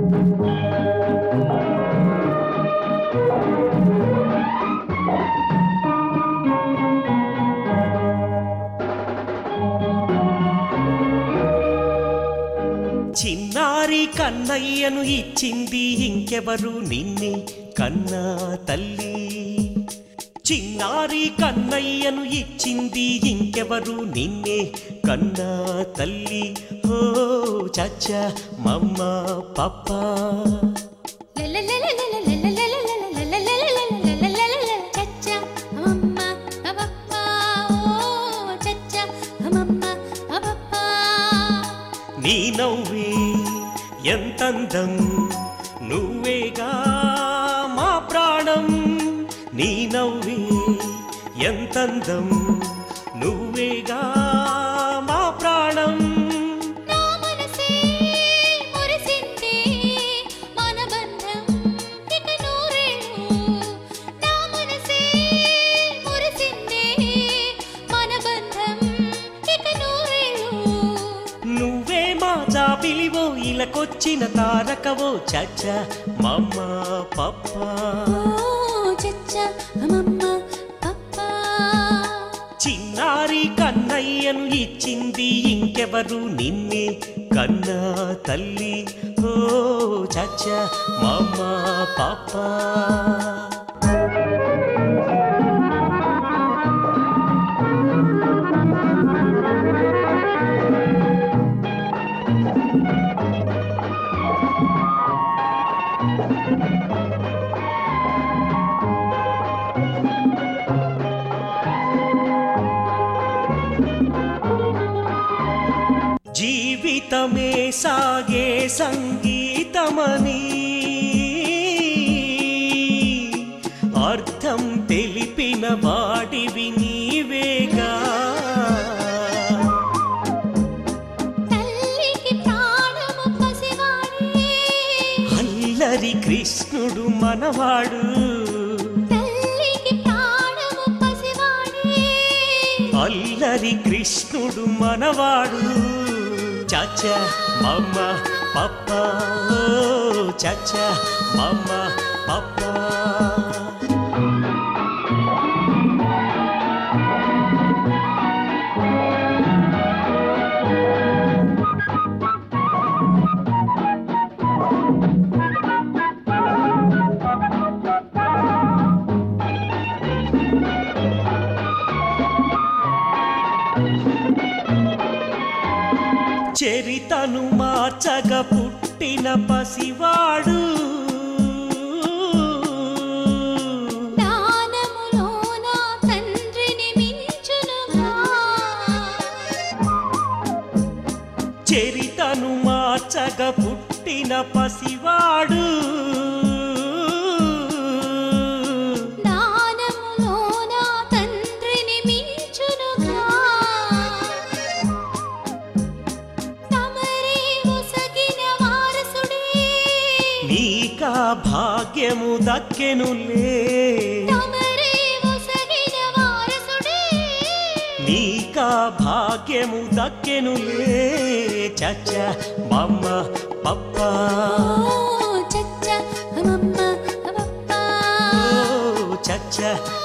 చిన్నారి కన్నయ్యను ఇచ్చింది ఇంకెవరు నిన్నే కన్నా తల్లి చిన్నారి కన్నయ్యను ఇచ్చింది ఇంకెవరు నిన్నే కన్నా తల్లి ఓ చచ్చ మమ్మ పప్ప నీ నవ్వే ఎంతందం నువ్వేగా మా ప్రాణం నీ నవ్వే ఎంతందం నువ్వేగా మా ప్రాణం నువ్వే మా జాబిలివో ఇలకొచ్చిన తారకవో చచ్చ మమ్మ పప్ప చిన్నారి కన్నయ్యను ఇచ్చింది ఇంకెవరు నిన్నే కన్నా తల్లి ఓ చచ్చ మమ్మ పాప జీవితమే సాగే సంగీతమని అర్థం తెలిపిన వాడివి నీవేగా అల్లరి కృష్ణుడు మనవాడు అల్లరి కృష్ణుడు మనవాడు చచ్చ మమ్మ పప్ప ఓ చచ్చ మమ్మ పప్ప చరితను మార్చగ పుట్టిన పసివాడు చరితను మార్చగ పుట్టిన పసివాడు నీకా భాగ్యము దక్కెనులే నీకా భాగ్యము దక్కెనులే చచ్చ మమ్మ పప్ప ఓ చచ్చ